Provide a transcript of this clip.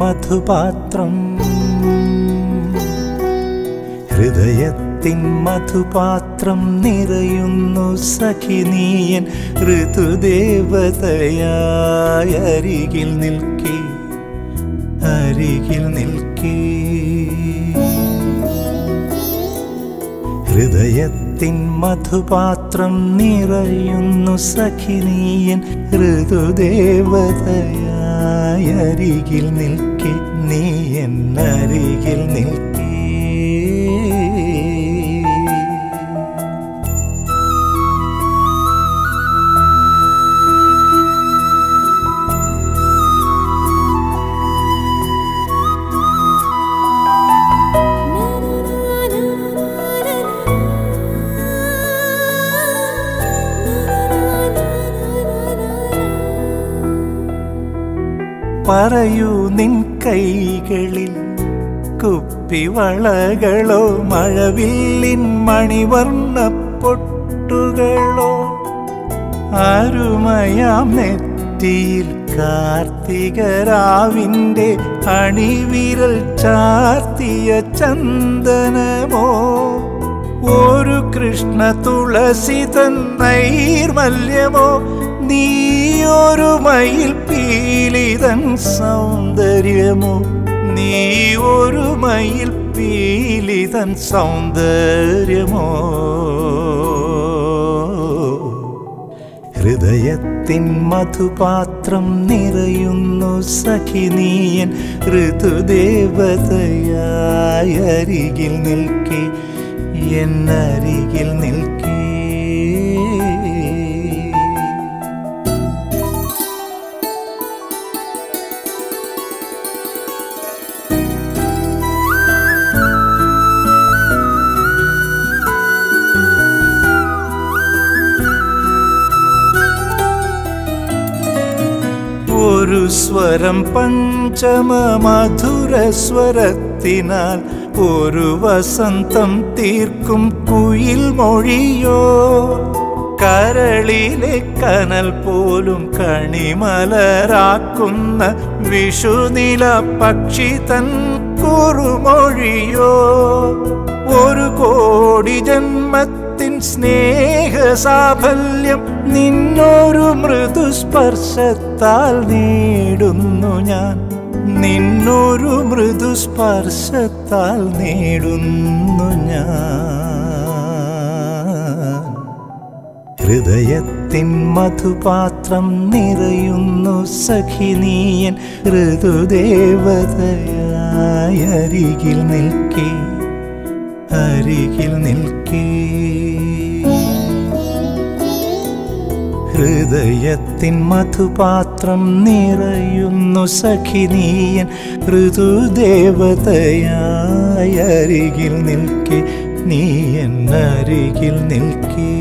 മധുപാത്രം ഹൃദയത്തിൻ മധുപാത്രം നിറയുന്നു സഖിനീയൻ ഋതുദേവതയായ അരികിൽ നിൽക്കേ അരികിൽ നിൽക്കേ ഹൃദയത്തിൻ മധുപാത്രം നിറയുന്നു സഖിനീയൻ ഋതുദേവതയായ അരികിൽ നിൽക്കേ നീ എന്നരികിൽ നിൽക്കേ പറയൂ നിൻ കൈകളിൽ കുപ്പിവളകളോ മഴവില്ലിൻ മണിവർണ്ണ പൊട്ടുകളോ അരുമയാം നെറ്റിയിൽ കാർത്തികരാവിൻ്റെ അണിവിരൽ ചാർത്തിയ ചന്ദനമോ ഒരു കൃഷ്ണ തുളസിതൻ നൈർമല്യമോ നീയൊരു മയിൽ പീലിതൻ സൗന്ദര്യമോ നീ ഒരു മയിൽ പീലിതൻ സൗന്ദര്യമോ ഹൃദയത്തിൻ മധുപാത്രം നിറയുന്നു സഖിനീയൻ ഋതുദേവതയായ അരികിൽ നിൽക്കേ എന്നരികിൽ നിൽക്കേ ഒരു സ്വരം പഞ്ചമ മധുര സ്വരത്തിനാൽ ഒരു വസന്തം തീർക്കും കുയിൽ മൊഴിയോ കരളിലെ കനൽ പോലും കണിമലരാക്കുന്ന വിഷുനില പക്ഷി തൻ കുറുമൊഴിയോ ഒരു കോടി ജന്മത്തിൻ സ്നേഹ സാഫല്യം നിന്നൊരു മൃദുസ്പർശത്താൽ നേടുന്നു ഞാൻ നിന്നൊരു മൃദുസ്പർശത്താൽ നേടുന്നു ഞാൻ ഹൃദയത്തിൻ മധുപാത്രം നിറയുന്നു സഖിനീയൻ ഋതുദേവതയായ അരികിൽ നിൽക്കേ അരികിൽ നിൽക്കേ ഹൃദയത്തിൻ മധുപാത്രം നിറയുന്നു സഖിനീയൻ ഋതുദേവതയായ അരികിൽ നിൽക്കേ നീ എന്നരികിൽ നിൽക്കേ